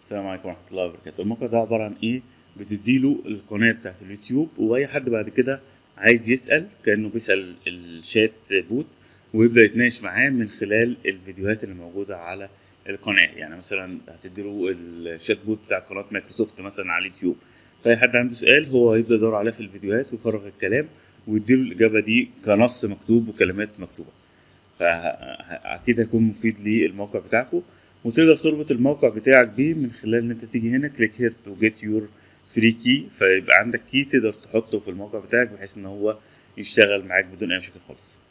السلام عليكم ورحمة الله وبركاته الموقع ده عبارة عن ايه بتديله القناة بتاعت اليوتيوب واي حد بعد كده عايز يسأل كأنه بيسأل الشات بوت ويبدأ يتناقش معاه من خلال الفيديوهات اللي موجودة على القناة يعني مثلا هتديله الشات بوت بتاع قناة مايكروسوفت مثلا على اليوتيوب فأي حد عنده سؤال هو هيبدأ يدور عليه في الفيديوهات ويفرغ الكلام ويديله الإجابة دي كنص مكتوب وكلمات مكتوبة فأكيد هيكون مفيد للموقع بتاعكم وتقدر تربط الموقع بتاعك بيه من خلال ان انت تيجي هنا كليك هير تو جيت يور فري كي فيبقى عندك كي تقدر تحطه في الموقع بتاعك بحيث ان هو يشتغل معاك بدون اي مشاكل خالص